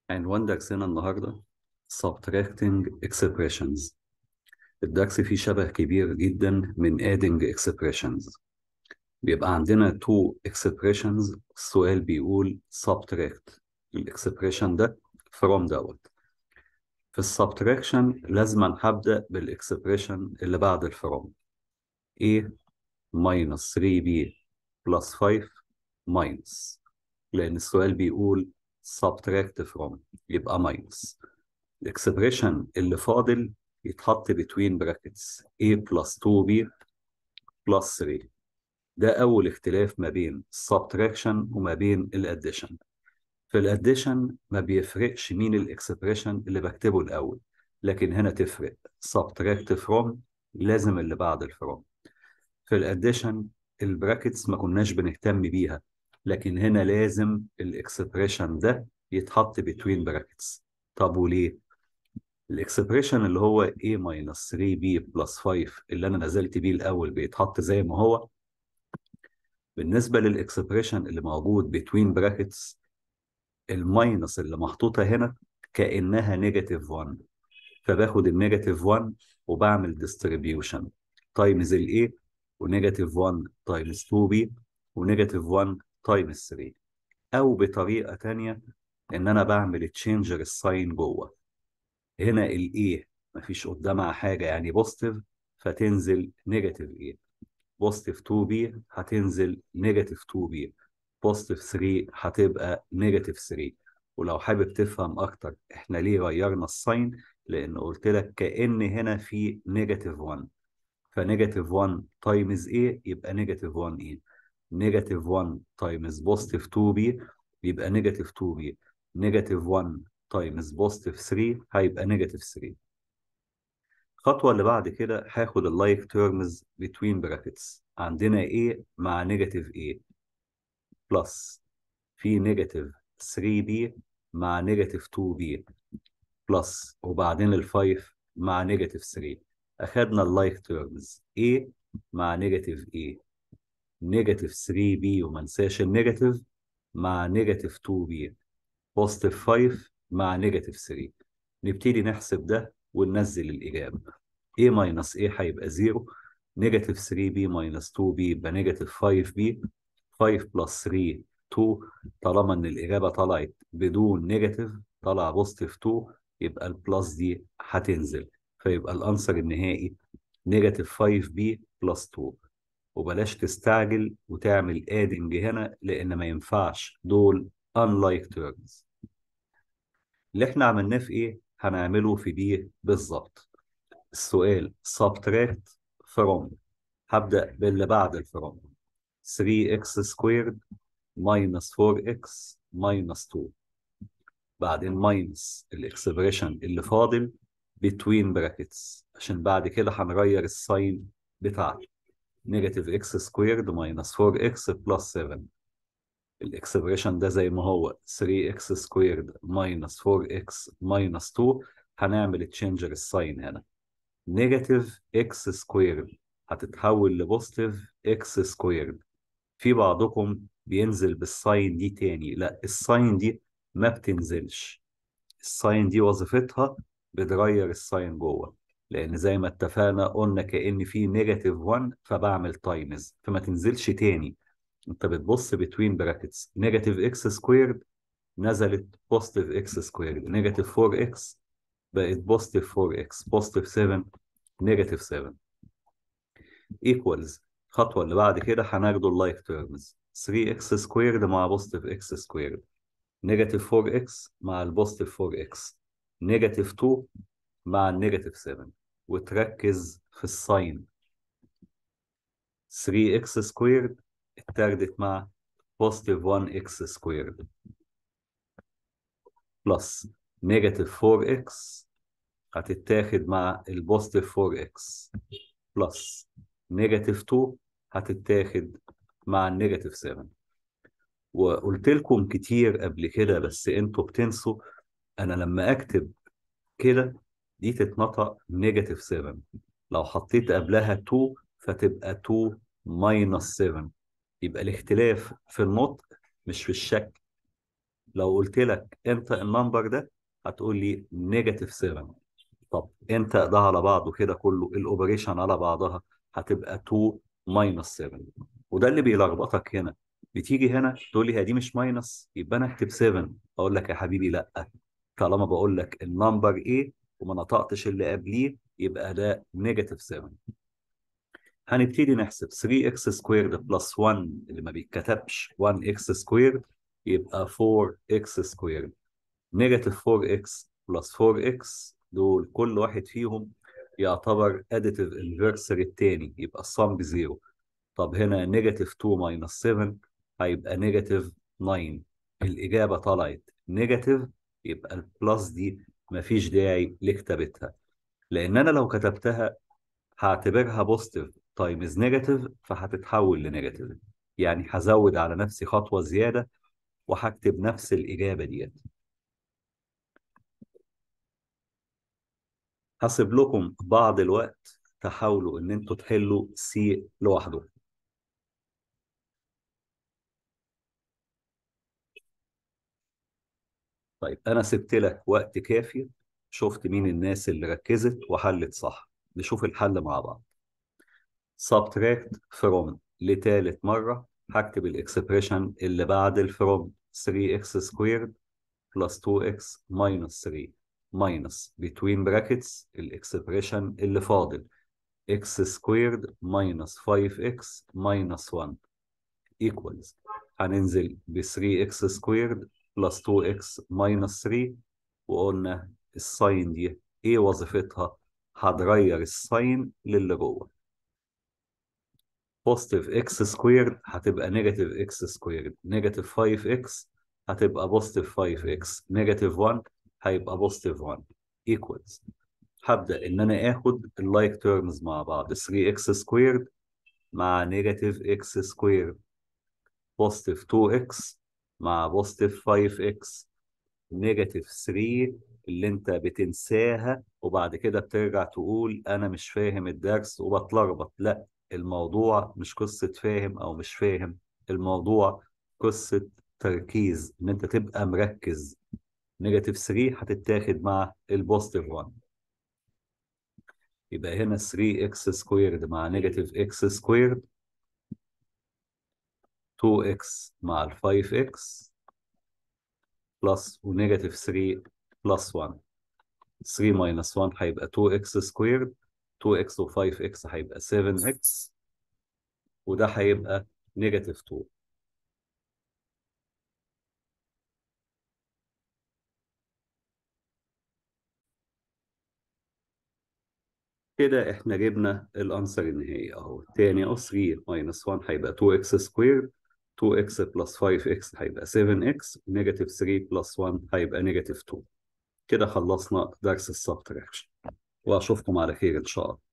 عنوان درسنا النهاردة Subtracting Expressions الدرس فيه شبه كبير جدا من Adding Expressions بيبقى عندنا two expressions السؤال بيقول subtract الإكسبريشن ده from دوت في السبتراكشن لازم هبدأ بالإكسبريشن اللي بعد الفروم A minus 3B plus 5 minus لأن السؤال بيقول subtract from يبقى minus الاكسبريشن اللي فاضل يتحط between brackets a plus 2b plus 3 ده أول اختلاف ما بين subtraction وما بين الاديشن في الاديشن ما بيفرقش مين الاكسبريشن اللي بكتبه الأول لكن هنا تفرق subtract from لازم اللي بعد الفروم في الاديشن البراكتس ما كناش بنهتم بيها لكن هنا لازم الاكسبريشن ده يتحط between brackets طب وليه؟ الاكسبريشن اللي هو a minus 3b plus 5 اللي انا نزلت بيه الاول بيتحط زي ما هو بالنسبه للاكسبريشن اللي موجود between brackets الماينس اللي محطوطه هنا كانها نيجاتيف 1 فباخد النيجاتيف 1 وبعمل distribution تايمز الايه ونيجاتيف 1 تايمز 2b ونيجاتيف 1 تايمز 3 او بطريقه ثانيه ان انا بعمل تشينجر الساين جوه هنا الايه مفيش قدامها حاجه يعني بوزيتيف فتنزل نيجاتيف ايه بوزيتيف 2 بي هتنزل نيجاتيف 2 بي بوزيتيف 3 هتبقى نيجاتيف 3 ولو حابب تفهم اكتر احنا ليه غيرنا الساين لان قلت لك كان هنا في نيجاتيف 1 فنيجاتيف 1 تايمز ايه يبقى نيجاتيف 1 ايه نيجاتيف 1 تايمز بوزيتيف 2 بي يبقى نيجاتيف 2 بي نيجاتيف 1 تايمز بوزيتيف 3 هيبقى نيجاتيف 3 الخطوة اللي بعد كده هاخد اللايك تيرمز بتوين براكتس عندنا A مع نيجاتيف A بلس في نيجاتيف 3B مع نيجاتيف 2B بلس وبعدين ال 5 مع نيجاتيف 3 أخدنا اللايك تيرمز A مع نيجاتيف A نيجاتيف 3B وما ننساش النيجاتيف مع نيجاتيف 2B بوزيتيف 5 مع نيجاتيف 3 نبتدي نحسب ده وننزل الإجابة A ماينس A هيبقى 0 نيجاتيف 3B ماينس 2B يبقى نيجاتيف 5B 5 بلس 3 2 طالما إن الإجابة طلعت بدون نيجاتيف طلع بوزيتيف 2 يبقى البلس دي هتنزل فيبقى الأنسر النهائي نيجاتيف 5B بلس 2 وبلاش تستعجل وتعمل ادنج هنا لأن ما ينفعش دول unlike terms اللي احنا عملناه في ايه هنعمله في بي بالظبط السؤال subtract from هبدأ باللي بعد الفروم 3x squared minus 4x minus 2 بعدين minus الاكسبريشن اللي فاضل between brackets عشان بعد كده هنغير الساين بتاعته نيجاتيف x squared minus 4x plus 7 الاكسبريشن ده زي ما هو 3x سكويرد ماينس 4x ماينس 2 هنعمل تشينجر الساين هنا نيجاتيف x سكويرد هتتحول لبوزيتيف x سكويرد في بعضكم بينزل بالساين دي تاني لا الساين دي ما بتنزلش الساين دي وظيفتها بتغير الساين جوه لان زي ما اتفقنا قلنا كأن في نيجاتيف 1 فبعمل تايمز فما تنزلش تاني انت بتبص between brackets نيجاتيف x سكويرد نزلت بوزيتيف x سكويرد نيجاتيف 4x بقت بوزيتيف 4x بوزيتيف 7 نيجاتيف 7 equals الخطوة اللي بعد كده هناخده اللايك تيرمز 3x سكويرد مع بوزيتيف x سكويرد نيجاتيف 4x مع البوزيتيف 4x نيجاتيف 2 مع النيجاتيف 7 وتركز في الساين 3x سكويرد اتاخدت مع بوزيتيف 1x سكويرد بلس نيجاتيف 4x هتتاخد مع البوزيتيف 4x بلس نيجاتيف 2 هتتاخد مع النيجاتيف 7 وقلت لكم كتير قبل كده بس انتوا بتنسوا انا لما اكتب كده دي تتنطق نيجاتيف 7 لو حطيت قبلها 2 فتبقى 2 ماينس 7 يبقى الاختلاف في النطق مش في الشكل لو قلت لك انت النمبر ده هتقول لي نيجاتيف 7 طب انت ده على بعضه كده كله الاوبريشن على بعضها هتبقى 2 ماينس 7 وده اللي بيلخبطك هنا بتيجي هنا تقول لي هي دي مش ماينس يبقى انا اكتب 7 اقول لك يا حبيبي لا طالما بقول لك النمبر ايه وما نطقتش اللي قبليه يبقى ده نيجاتيف 7 هنبتدي نحسب 3x سكويرد بلس 1 اللي ما بيتكتبش 1x سكويرد يبقى 4x سكويرد نيجاتيف 4x بلس 4x دول كل واحد فيهم يعتبر additive inverse التاني يبقى الصم بزيرو طب هنا نيجاتيف 2 ماينس 7 هيبقى نيجاتيف 9 الإجابة طلعت نيجاتيف يبقى البلس دي مفيش داعي لكتابتها لأن أنا لو كتبتها هعتبرها بوزيتيف تايمز نيجاتيف فهتتحول لنيجاتيف يعني هزود على نفسي خطوة زيادة وهكتب نفس الإجابة ديت هسيب لكم بعض الوقت تحاولوا ان انتوا تحلوا سي لوحده طيب انا سبت لك وقت كافي شفت مين الناس اللي ركزت وحلت صح نشوف الحل مع بعض subtract from لتالت مرة هكتب الاكسبريشن اللي بعد الفروم 3x squared plus 2x minus 3 minus between brackets الاكسبريشن اللي فاضل x squared minus 5x minus 1 equals هننزل ب 3x squared plus 2x minus 3 وقلنا الساين دي ايه وظيفتها؟ هتغير الساين للي جوه بوزيتيف اكس سكويرد هتبقى نيجاتيف اكس سكويرد نيجاتيف 5 اكس هتبقى بوزيتيف 5 اكس نيجاتيف 1 هيبقى بوزيتيف 1 ايكوالز هبدا ان انا اخد اللايك تيرمز مع بعض 3 اكس سكويرد مع نيجاتيف اكس سكويرد بوزيتيف 2 اكس مع بوزيتيف 5 اكس نيجاتيف 3 اللي انت بتنساها وبعد كده بترجع تقول انا مش فاهم الدرس وبتلخبط لا الموضوع مش قصة فاهم او مش فاهم الموضوع قصة تركيز ان انت تبقى مركز نيجاتيف 3 هتتاخد مع البوزيتيف 1 يبقى هنا 3 اكس سكويرد مع نيجاتيف اكس سكويرد 2 اكس مع ال 5 اكس بلس ونيجاتيف 3 بلس 1 3 ماينس 1 هيبقى 2 اكس سكويرد 2 اكس و 5 اكس هيبقى 7 اكس وده هيبقى نيجاتيف 2 كده احنا جبنا الانسر النهائي اهو تاني اهو 3 ماينس 1 هيبقى 2 اكس سكويرد 2 اكس بلس 5 اكس هيبقى 7 اكس نيجاتيف 3 بلس 1 هيبقى نيجاتيف 2 كده خلصنا درس السبتراكشن واشوفكم على خير ان شاء الله